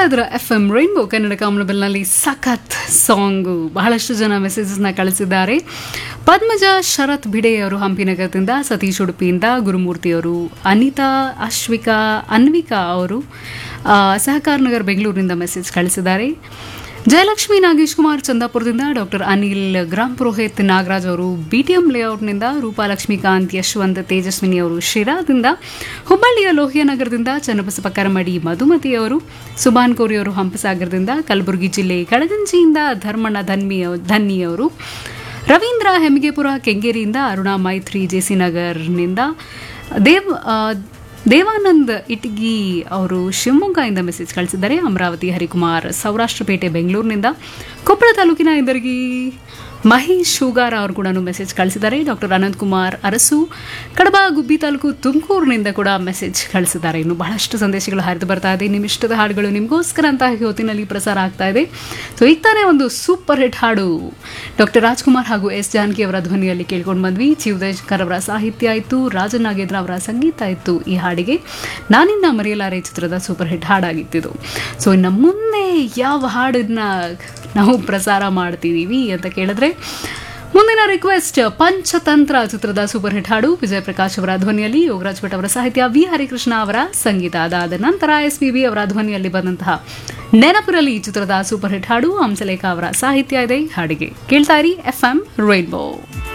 ಕೇಳ್ತಾ ಇದ್ರ F M rainbow Kannada ಕಾಮನಬೆಲ್ನಲ್ಲಿ ಸಖತ್ ಸಾಂಗು ಬಹಳಷ್ಟು ಜನ ಮೆಸೇಜಸ್ನ ಕಳಿಸಿದ್ದಾರೆ ಪದ್ಮಜ ಶರತ್ ಭಿಡೆ ಅವರು ಹಂಪಿನಗರದಿಂದ ಸತೀಶ್ ಉಡುಪಿಯಿಂದ ಗುರುಮೂರ್ತಿಯವರು ಅನಿತಾ ಅಶ್ವಿಕಾ ಅನ್ವಿಕಾ ಅವರು ಆ, ಸಹಕಾರ ನಗರ್ ಬೆಂಗಳೂರಿನಿಂದ ಮೆಸೇಜ್ ಕಳಿಸಿದ್ದಾರೆ ಜಯಲಕ್ಷ್ಮಿ ನಾಗೇಶ್ ಕುಮಾರ್ ಚಂದಾಪುರದಿಂದ ಡಾಕ್ಟರ್ ಅನಿಲ್ ಗ್ರಾಮ್ ಪುರೋಹಿತ್ ನಾಗರಾಜ್ ಅವರು ಬಿಟಿಎಂ ಲೇಔಟ್ನಿಂದ ರೂಪಾ ಲಕ್ಷ್ಮೀಕಾಂತ್ ಯಶವಂತ್ ತೇಜಸ್ವಿನಿ ಅವರು ಶಿರಾದಿಂದ ಹುಬ್ಬಳ್ಳಿಯ ಲೋಹಿಯ ನಗರದಿಂದ ಚನ್ನಬಸಪ್ಪ ಕರಮಡಿ ಮಧುಮತಿ ಅವರು ಸುಭಾನ್ ಕೋರಿ ಅವರು ಹಂಪಸಾಗರದಿಂದ ಕಲಬುರಗಿ ಜಿಲ್ಲೆ ಕಳಗಂಜಿಯಿಂದ ಧರ್ಮಣ್ಣ ಧನ್ಮಿ ಧನ್ನಿ ಅವರು ರವೀಂದ್ರ ಹೆಮ್ಮಿಗೆಪುರ ಕೆಂಗೇರಿಯಿಂದ ಅರುಣಾ ಮೈತ್ರಿ ಜೆಸಿ ನಗರ್ನಿಂದ ದೇವ್ ಆ, ದೇವಾನಂದ್ ಇಟ್ಗಿ ಅವರು ಶಿವಮೊಗ್ಗದಿಂದ ಮೆಸೇಜ್ ಕಳಿಸಿದ್ದಾರೆ ಅಮರಾವತಿ ಹರಿಕುಮಾರ್ ಸೌರಾಷ್ಟ್ರಪೇಟೆ ಬೆಂಗಳೂರಿನಿಂದ ಕೊಪ್ಪಳ ತಾಲೂಕಿನ ಇಂದರ್ಗಿ ಮಹೇಶ್ ಶೂಗಾರ ಅವರು ಕೂಡ ಮೆಸೇಜ್ ಕಳಿಸಿದ್ದಾರೆ ಡಾಕ್ಟರ್ ಅನಂತ್ ಕುಮಾರ್ ಅರಸು ಕಡಬ ಗುಬ್ಬಿ ತಾಲೂಕು ತುಮಕೂರಿನಿಂದ ಕೂಡ ಮೆಸೇಜ್ ಕಳಿಸಿದ್ದಾರೆ ಇನ್ನು ಬಹಳಷ್ಟು ಸಂದೇಶಗಳು ಹರಿದು ಬರ್ತಾ ಇದೆ ನಿಮ್ಮ ಇಷ್ಟದ ಹಾಡುಗಳು ನಿಮಗೋಸ್ಕರ ಅಂತ ಈ ಹೊತ್ತಿನಲ್ಲಿ ಪ್ರಸಾರ ಆಗ್ತಾ ಇದೆ ಸೊ ಈಗ ತಾನೇ ಒಂದು ಸೂಪರ್ ಹಿಟ್ ಹಾಡು ಡಾಕ್ಟರ್ ರಾಜ್ಕುಮಾರ್ ಹಾಗೂ ಎಸ್ ಜಾನಕಿ ಅವರ ಧ್ವನಿಯಲ್ಲಿ ಕೇಳ್ಕೊಂಡು ಬಂದ್ವಿ ಜಿ ಉದಯಶಂಕರ್ ಅವರ ಸಾಹಿತ್ಯ ಆಯಿತು ರಾಜನಾಗೇಂದ್ರ ಅವರ ಸಂಗೀತ ಇತ್ತು ಈ ಹಾಡಿಗೆ ನಾನಿನ್ನ ಮರೆಯಲಾರೆ ಚಿತ್ರದ ಸೂಪರ್ ಹಿಟ್ ಹಾಡಾಗಿತ್ತಿದು ಸೊ ಇನ್ನು ಮುಂದೆ ಯಾವ ಹಾಡನ್ನ ನಾವು ಪ್ರಸಾರ ಮಾಡ್ತಿದ್ದೀವಿ ಅಂತ ಕೇಳಿದ್ರೆ ಮುಂದಿನ ರಿಕ್ವೆಸ್ಟ್ ಪಂಚತಂತ್ರ ಚಿತ್ರದ ಸೂಪರ್ ಹಿಟ್ ಹಾಡು ವಿಜಯ ಪ್ರಕಾಶ್ ಅವರ ಧ್ವನಿಯಲ್ಲಿ ಯೋಗರಾಜ್ ಭಟ್ ಅವರ ಸಾಹಿತ್ಯ ವಿ ಹರಿಕೃಷ್ಣ ಅವರ ಸಂಗೀತ ಅದಾದ ನಂತರ ಎಸ್ ಪಿ ಬಿ ಅವರ ಧ್ವನಿಯಲ್ಲಿ ಬಂದಂತಹ ನೆನಪಿರಲಿ ಚಿತ್ರದ ಸೂಪರ್ ಹಿಟ್ ಹಾಡು ಹಂಸಲೇಖ ಅವರ ಸಾಹಿತ್ಯ ಇದೆ ಈ ಹಾಡಿಗೆ ಕೇಳ್ತಾ ಇರಿ ಎಫ್ ಎಂ ರೈನ್ಬೋ